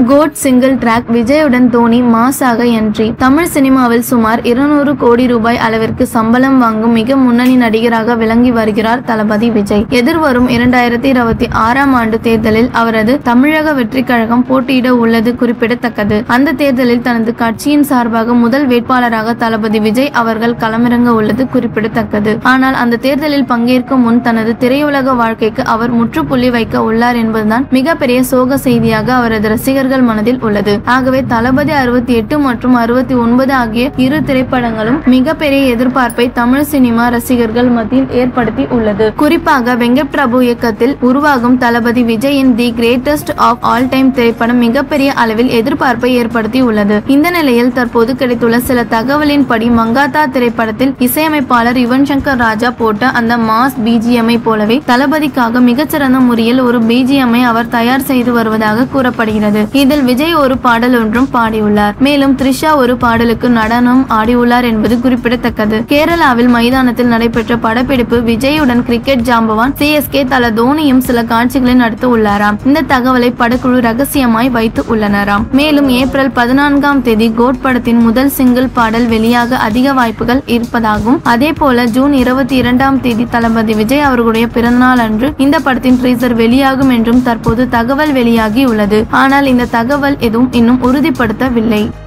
code single track விஜயுடன் தோனி மாசாக entry Tamil சினிமாவில் சுமார் இருநூறு கோடி ரூபாய் அளவிற்கு சம்பளம் வாங்கும் மிக முன்னணி நடிகராக விளங்கி வருகிறார் தளபதி விஜய் எதிர்வரும் இரண்டாயிரத்தி இருபத்தி ஆறாம் ஆண்டு தேர்தலில் அவரது தமிழக வெற்றி கழகம் போட்டியிட உள்ளது குறிப்பிடத்தக்கது அந்த தேர்தலில் தனது கட்சியின் சார்பாக முதல் வேட்பாளராக தளபதி விஜய் அவர்கள் களமிறங்க உள்ளது குறிப்பிடத்தக்கது ஆனால் அந்த தேர்தலில் பங்கேற்கும் முன் தனது திரையுலக வாழ்க்கைக்கு அவர் முற்றுப்புள்ளி வைக்க உள்ளார் என்பதுதான் மிகப்பெரிய சோக செய்தியாக அவரது ரசிகர்கள் மனதில் உள்ளது ஆகவே தளபதி அறுபத்தி எட்டு மற்றும் அறுபத்தி ஒன்பது ஆகிய இரு திரைப்படங்களும் மிகப்பெரிய எதிர்பார்ப்பை தமிழ் சினிமா ரசிகர்கள் மத்தியில் ஏற்படுத்தி உள்ளது குறிப்பாக வெங்கட் பிரபு இயக்கத்தில் உருவாகும் தளபதி விஜயின் the greatest of all time திரைப்படம் மிகப்பெரிய அளவில் எதிர்பார்ப்பை ஏற்படுத்தி உள்ளது இந்த நிலையில் தற்போது கிடைத்துள்ள சில தகவலின்படி மங்காத்தா திரைப்படத்தில் இசையமைப்பாளர் யுவன் சங்கர் ராஜா போட்ட அந்த மாஸ் பிஜிஎம்ஐ போலவே தளபதிக்காக மிகச்சிறந்த முறையில் ஒரு பிஜிஎம்ஐ அவர் தயார் செய்து வருவதாக கூறப்படுகிறது இதில் விஜய் ஒரு பாடல் ஒன்றும் பாடியுள்ளார் மேலும் த்ரிஷா ஒரு பாடலுக்கு நடனம் ஆடியுள்ளார் என்பது குறிப்பிடத்தக்கது கேரளாவில் மைதானத்தில் நடைபெற்ற படப்பிடிப்பு விஜயுடன் கிரிக்கெட் ஜாம்பவான் சிஎஸ்கே தல தோனியும் சில காட்சிகளை நடத்த உள்ளாராம் இந்த தகவலை படக்குழு ரகசியமாய் வைத்து உள்ளனராம் மேலும் ஏப்ரல் பதினான்காம் தேதி கோட் படத்தின் முதல் சிங்கிள் பாடல் வெளியாக அதிக வாய்ப்புகள் இருப்பதாகவும் அதே போல ஜூன் இருபத்தி இரண்டாம் தேதி தளபதி விஜய் அவர்களுடைய பிறந்தநாள் அன்று இந்த படத்தின் ட்ரீசர் வெளியாகும் என்றும் தற்போது தகவல் வெளியாகி உள்ளது ஆனால் இந்த தகவல் எதுவும் இன்னும் உறுதிப்படுத்தவில்லை